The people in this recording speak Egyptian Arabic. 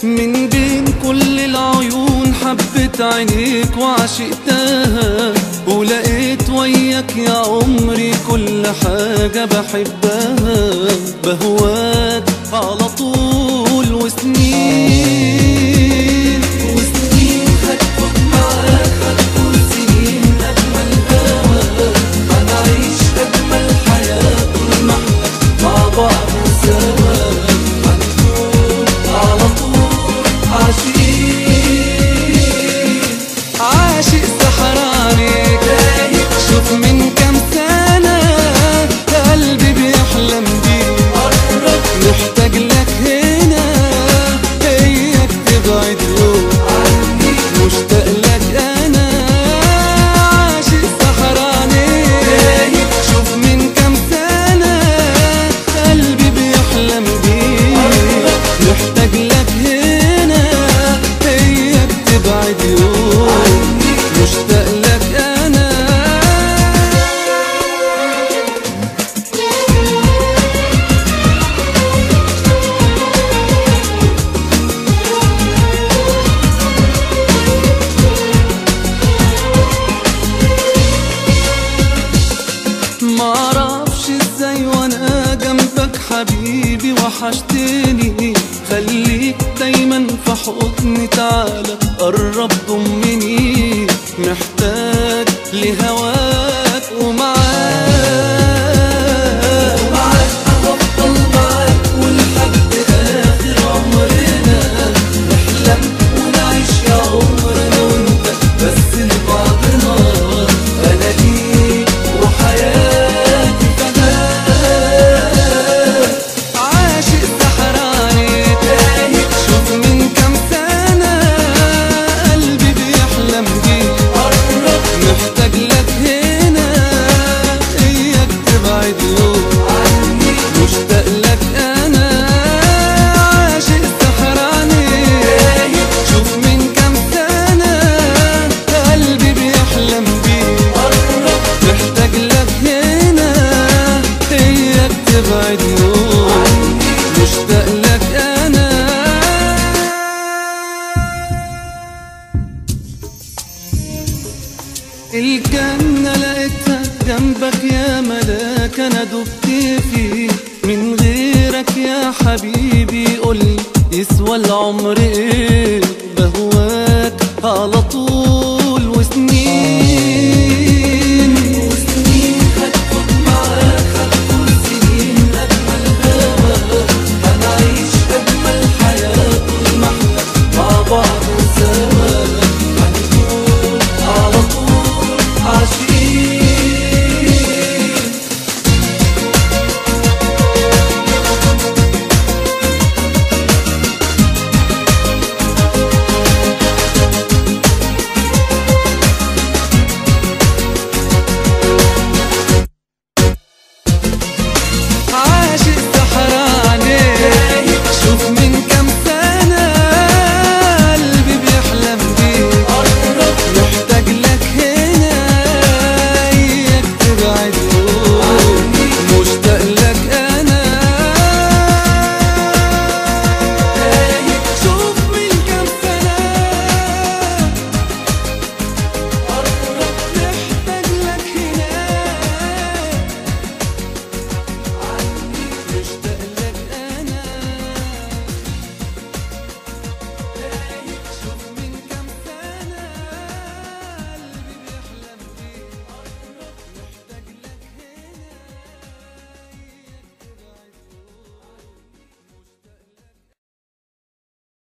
من بين كل العيون حبت عينيك وعشقتها ولقيت وياك يا عمري كل حاجة بحبها بهواك على طول وسنين وسنين هتكون معاك هتكون سنين أجمل هوا هنعيش أجمل حياة طول ما احنا مع بعض سوا هنكون على طول عاشقين عاشق سحراني دايق شوف من كام سنة قلبي بيحلم بيك محتاج لك هنا هيك تبعد يوم عني مشتاق لك انا عاشق سحراني دايق شوف من كام سنة قلبي بيحلم بيك محتاج لك هنا هيك تبعد يوم مشتاق لك انا معرفش ازاي وانا جنبك حبيبي وحشتني خليك دايما في حضني تعالى قرب ضمني محتاج لهواك ومعاك ومعاك هفضل معاك ولحد اخر عمرنا نحلم ونعيش يا عمرنا وانت بس لبعضنا انا ليك وحياتي فداك عاشق سحراني تايه شوف من كام سنة قلبي بيحلم بيك محتاج لك هنا اياك تبعد يوم عني مشتاق لك انا عاشق سحراني تايه شوف من كام سنة قلبي بيحلم بيك محتاج لك هنا اياك تبعد يوم مشتاق لك انا الجنة لقيتها جنبك يا ملاك انا دبت فيه من غيرك يا حبيبي قولي يسوى العمر ايه بهواك على طول